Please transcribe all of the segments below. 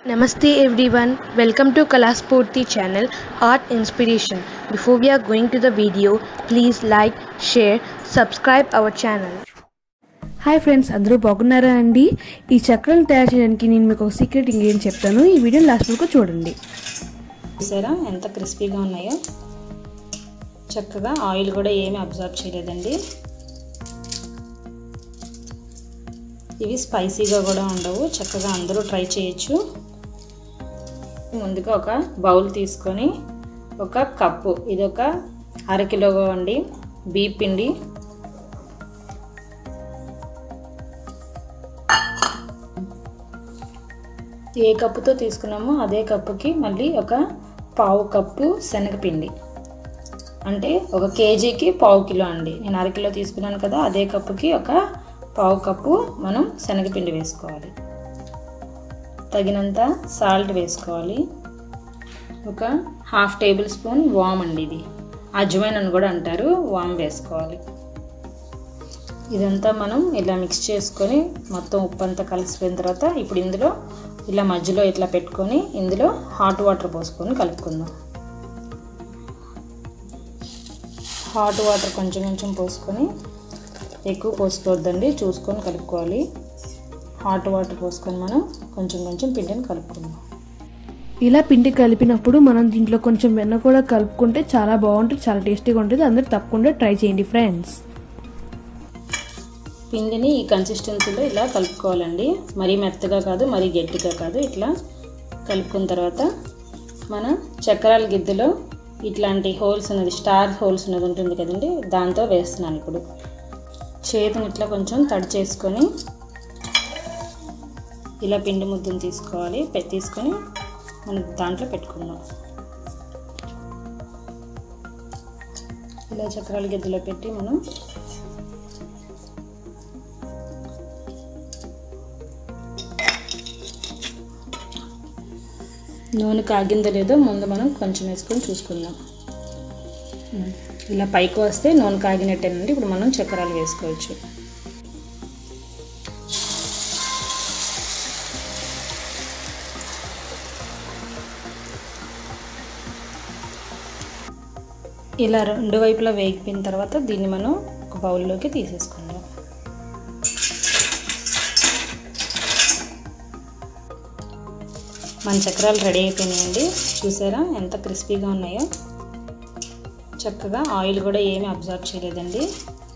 Namaste everyone, welcome to Kalaspurti channel Art Inspiration. Before we are going to the video, please like, share, subscribe our channel. Hi friends అందరూ బాగున్నారా అండి ఈ చక్రాలు తయారు చేయడానికి నేను మీకు ఒక సీక్రెట్ ఇంగ్రీడియంట్ చెప్తాను ఈ వీడియో లాస్ట్ వరకు చూడండి చూసారా ఎంత క్రిస్పీగా ఉన్నాయో చక్కగా ఆయిల్ కూడా ఏమీ అబ్జర్వ్ చేయలేదండి ఇవి స్పైసీగా కూడా ఉండవు చక్కగా అందరూ ట్రై చేయొచ్చు ముందుగా ఒక బౌల్ తీసుకొని ఒక కప్పు ఇది ఒక అరకిలో అండి బీప్ పిండి ఏ కప్పుతో తీసుకున్నామో అదే కప్పుకి మళ్ళీ ఒక పావు కప్పు శనగపిండి అంటే ఒక కేజీకి పావు కిలో అండి నేను అరకిలో తీసుకున్నాను కదా అదే కప్పుకి ఒక పావు కప్పు మనం శనగపిండి వేసుకోవాలి తగినంత సాల్ట్ వేసుకోవాలి ఒక హాఫ్ టేబుల్ స్పూన్ వామ్ అండి ఇది అజ్వైన్ అని కూడా అంటారు వామ్ వేసుకోవాలి ఇదంతా మనం ఇలా మిక్స్ చేసుకొని మొత్తం ఉప్పు అంతా కలిసిపోయిన తర్వాత ఇప్పుడు ఇందులో ఇలా మధ్యలో ఇట్లా పెట్టుకొని ఇందులో హాట్ వాటర్ పోసుకొని కలుపుకుందాం హాట్ వాటర్ కొంచెం కొంచెం పోసుకొని ఎక్కువ పోసుకోవద్దండి చూసుకొని కలుపుకోవాలి హాట్ వాటర్ పోసుకొని మనం కొంచెం కొంచెం పిండిని కలుపుకుందాం ఇలా పిండి కలిపినప్పుడు మనం దీంట్లో కొంచెం వెన్న కూడా కలుపుకుంటే చాలా బాగుంటుంది చాలా టేస్టీగా ఉంటుంది అందరూ తప్పకుండా ట్రై చేయండి ఫ్రెండ్స్ పిండిని ఈ కన్సిస్టెన్సీలో ఇలా కలుపుకోవాలండి మరీ మెత్తగా కాదు మరీ గట్టిగా కాదు ఇట్లా కలుపుకున్న తర్వాత మన చక్రాల గిద్దెలో ఇట్లాంటి హోల్స్ ఉన్నది స్టార్ హోల్స్ ఉన్నది ఉంటుంది కదండి దాంతో వేస్తున్నాను ఇప్పుడు చేతిని ఇట్లా కొంచెం తడి చేసుకొని ఇలా పిండి ముద్దను తీసుకోవాలి తీసుకొని మనం దాంట్లో పెట్టుకుందాం ఇలా చక్రాల గిద్దెలో పెట్టి మనం నూనె కాగిందో లేదో ముందు మనం కొంచెం వేసుకొని చూసుకుందాం ఇలా పైకి వస్తే నూనె కాగినట్టేనండి ఇప్పుడు మనం చక్రాలు వేసుకోవచ్చు ఇలా రెండు వైపులా వేగిపోయిన తర్వాత దీన్ని మనం ఒక బౌల్లోకి తీసేసుకుందాం మన చక్రాలు రెడీ అయిపోయినాయండి చూసారా ఎంత క్రిస్పీగా ఉన్నాయో చక్కగా ఆయిల్ కూడా ఏమీ అబ్జర్వ్ చేయలేదండి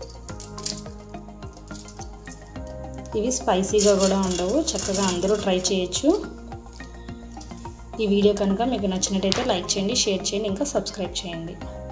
ఇవి స్పైసీగా కూడా ఉండవు చక్కగా అందరూ ట్రై చేయొచ్చు ఈ వీడియో కనుక మీకు నచ్చినట్టయితే లైక్ చేయండి షేర్ చేయండి ఇంకా సబ్స్క్రైబ్ చేయండి